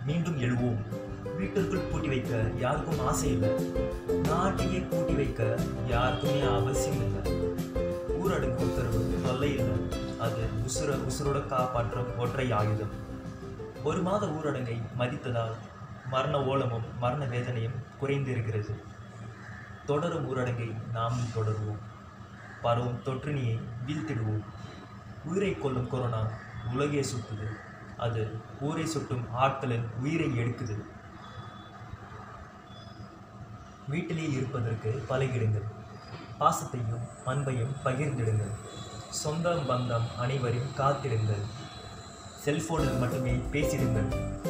மீண்டும் எழுவோம் வீட்டிற்குள் பூட்டி வைக்க யாருக்கும் ஆசை இல்லை நாட்டையே பூட்டி வைக்க யாருக்குமே அவசியம் இல்லை ஊரடங்கு உத்தரவு தொல்லை இல்லை அது உசுர உசுரோட காப்பாற்றும் ஒற்றை ஆயுதம் ஒரு மாத ஊரடங்கை மதித்ததால் மரண ஓலமும் மரண வேதனையும் குறைந்து இருக்கிறது தொடரும் ஊரடங்கை நாமும் தொடருவோம் பரவும் தொற்றுனியை வீழ்த்திடுவோம் உயிரை கொல்லும் கொரோனா உலகே சுட்டுது அது ஊரை சுட்டும் ஆட்களின் உயிரை எடுக்குது வீட்டிலே இருப்பதற்கு பழகிடுங்கள் பாசத்தையும் அன்பையும் பகிர்ந்திடுங்கள் சொந்தம் பந்தம் அனைவரையும் காத்திடுங்கள் செல்போனில் மட்டுமே பேசிடுங்கள்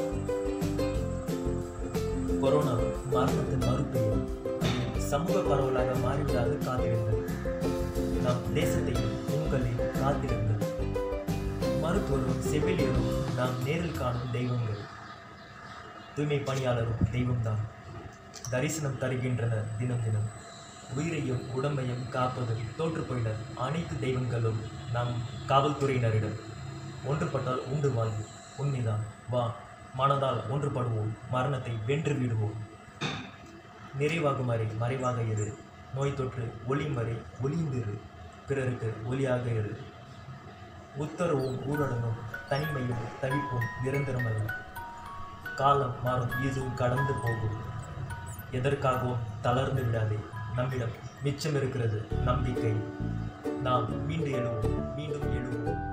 கொரோனா மரணத்தின் மறுபெயர் அது சமூக பரவலாக மாறிவிடாது காத்திடுங்கள் நம் தேசத்தையும் உங்களில் காத்திடுங்கள் மருத்துவரும் செவிலியரும் நாம் நேரில் காணும் தெய்வங்கள் தூய்மை பணியாளரும் தெய்வம்தான் தரிசனம் தருகின்றனர் தினம் தினம் உயிரையும் உடம்பையும் காப்பதில் தோற்று போயினர் அனைத்து தெய்வங்களும் நம் காவல்துறையினரிடம் ஒன்றுபட்டால் உண்டு வாழ்வு உண்மைதான் வா மனதால் ஒன்றுபடுவோம் மரணத்தை வென்று விடுவோம் நிறைவாகும் வரை மறைவாக இரு நோய் தொற்று ஒளியும் வரை ஒளிந்திரு பிறருக்கு ஒளியாக இரு உத்தரவும் ஊரடங்கும் தனிமையும் தவிப்பும் நிரந்தரமல்ல காலம் மாறும் இதுவும் கடந்து போகும் எதற்காகவும் தளர்ந்து விடாதே நம்மிடம் மிச்சம் இருக்கிறது நம்பிக்கை நாம் மீண்டு எழுவோம் மீண்டும் எழுவோம்